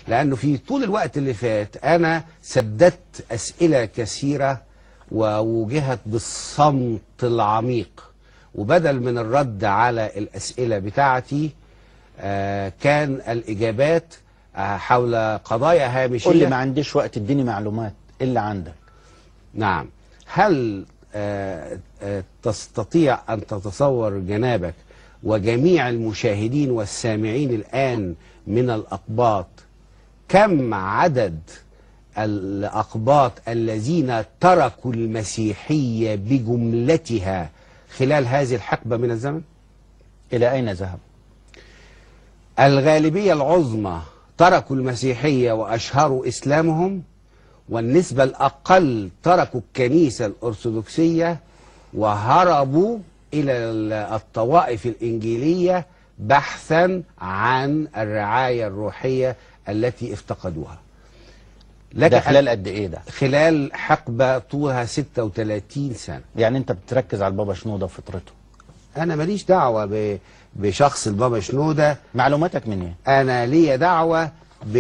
لانه في طول الوقت اللي فات انا سددت اسئله كثيره ووجهت بالصمت العميق وبدل من الرد على الاسئله بتاعتي آه، كان الاجابات آه، حول قضايا هامشيه قول لي ما عنديش وقت اديني معلومات إيه اللي عندك نعم هل آه، آه، تستطيع أن تتصور جنابك وجميع المشاهدين والسامعين الآن من الأقباط كم عدد الأقباط الذين تركوا المسيحية بجملتها خلال هذه الحقبة من الزمن؟ إلى أين ذهب الغالبية العظمى تركوا المسيحية وأشهروا إسلامهم والنسبة الأقل تركوا الكنيسة الأرثوذكسية وهربوا إلى ال- الطوائف الإنجيلية بحثا عن الرعاية الروحية التي افتقدوها لك ده أن- خلال قد إيه ده خلال حقبة طولها 36 سنة يعني أنت بتركز على البابا شنودة وفطرته أنا ماليش دعوة ب- بشخص البابا شنودة معلوماتك من إيه انا ليا دعوه ب...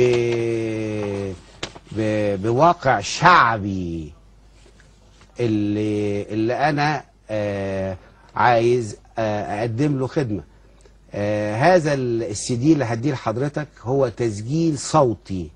ب... بواقع شعبي اللي اللي انا آه عايز آه اقدم له خدمه آه هذا السي دي اللي هديه لحضرتك هو تسجيل صوتي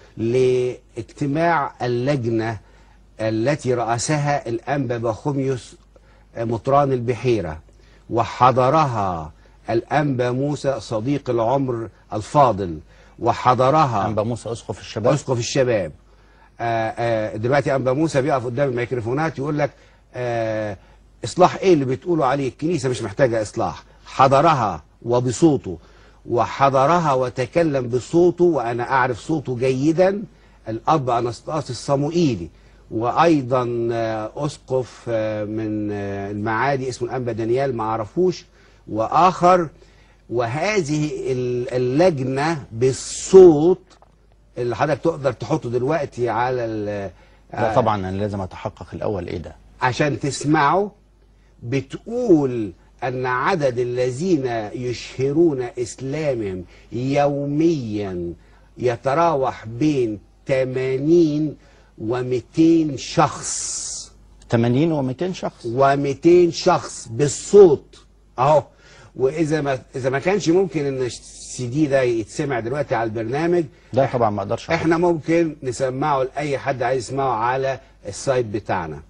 لاجتماع اللجنه التي رأسها الأنبا بخوميوس مطران البحيرة وحضرها الأنبا موسى صديق العمر الفاضل وحضرها أنبا موسى أسقف الشباب اسقف الشباب آه، آه، دلوقتي انبا موسى بيقف قدام الميكروفونات يقول لك آه، اصلاح ايه اللي بتقولوا عليه الكنيسه مش محتاجه اصلاح حضرها وبصوته وحضرها وتكلم بصوته وانا اعرف صوته جيدا الاب انستاس الصموئيلي وايضا آه، اسقف آه، من آه، المعادي اسمه الانبا دانيال ما اعرفوش واخر وهذه ال- اللجنه بالصوت اللي حضرتك تقدر تحطه دلوقتي على ال- لا طبعا أنا لازم أتحقق الأول إيه ده عشان تسمعه بتقول أن عدد الذين يشهرون إسلامهم يوميا يتراوح بين 80 و200 شخص 80 و200 شخص و200 شخص بالصوت اهو واذا ما اذا ما كانش ممكن ان السي دي ده يتسمع دلوقتي على البرنامج لا طبعا ما أقدرش أقول. احنا ممكن نسمعه لاي حد عايز يسمعه على السايت بتاعنا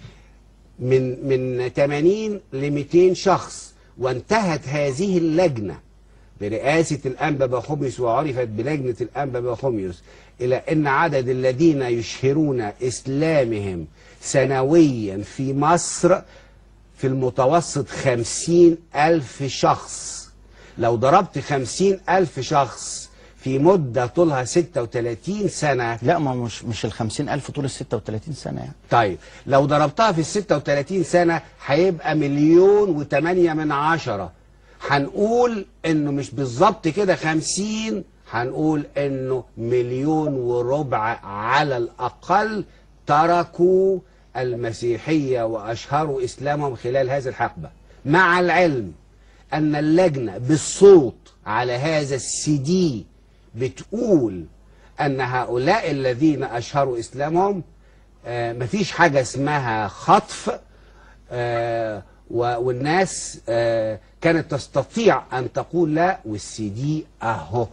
من من 80 ل 200 شخص وانتهت هذه اللجنه برئاسه الانبا بخوميوس وعرفت بلجنه الانبا بخوميوس الى ان عدد الذين يشهرون اسلامهم سنويا في مصر في المتوسط خمسين ألف شخص لو ضربت خمسين ألف شخص في مدة طولها 36 سنة لا ما مش مش ال 50000 طول ال 36 سنة يعني طيب لو ضربتها في ال 36 سنة هيبقى مليون وتمانية من عشرة هنقول انه مش بالظبط كده خمسين هنقول انه مليون وربع على الاقل تركوا المسيحية واشهروا اسلامهم خلال هذه الحقبة مع العلم ان اللجنة بالصوت على هذا السي دي بتقول ان هؤلاء الذين اشهروا اسلامهم آه، مفيش حاجة اسمها خطف آه، و- والناس آه، كانت تستطيع أن تقول لا والسي دي أهو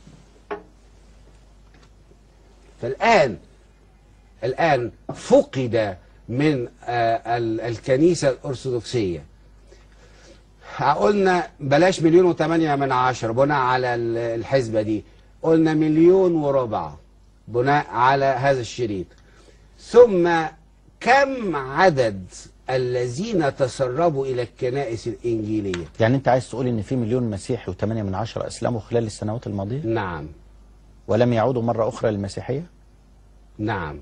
فالآن الآن فقد من آه، ال- الكنيسة الأرثوذكسية قلنا بلاش مليون وثمانية من عشرة بناء على ال- الحسبة دي قلنا مليون وربع بناء على هذا الشريط ثم كم عدد الذين تسربوا إلى الكنائس الإنجيلية يعني أنت عايز تقول إن في مليون مسيحي و8 من عشرة أسلموا خلال السنوات الماضية نعم ولم يعودوا مرة أخرى للمسيحية نعم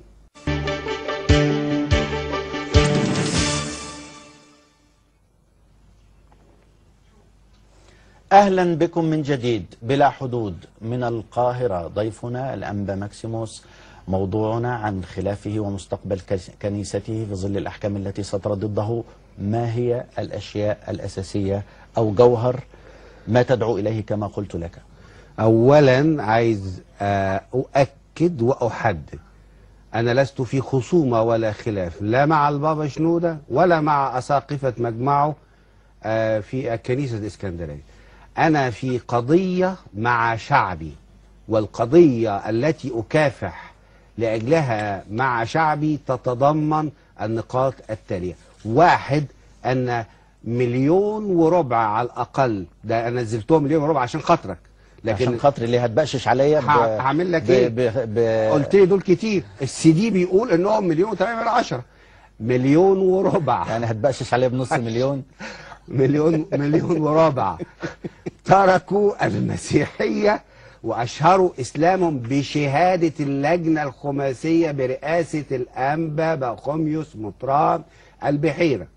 أهلا بكم من جديد بلا حدود من القاهرة ضيفنا الأنبا ماكسيموس موضوعنا عن خلافه ومستقبل كس- كنيسته في ظل الأحكام التي صدرت ضده ما هي الأشياء الأساسية أو جوهر ما تدعو إليه كما قلت لك اولا عايز آه، اؤكد واحدد انا لست في خصومه ولا خلاف لا مع البابا شنوده ولا مع اساقفه مجمعه آه، في كنيسه الاسكندريه انا في قضيه مع شعبي والقضيه التي اكافح لاجلها مع شعبي تتضمن النقاط التاليه واحد ان مليون وربع على الاقل ده انا نزلتهم مليون وربع عشان خاطرك عشان لكن خاطر اللي هتبقشش عليا ب- ه- هعمل لك ب- إيه؟ ب- ب- قلت لي دول كتير السي دي بيقول انهم مليون وثمانية من عشرة مليون وربع يعني هتبقشش عليا بنص مليون مليون مليون وربع تركوا المسيحية وأشهروا إسلامهم بشهادة اللجنة الخماسية برئاسة الأنبا بخوميوس مطران البحيرة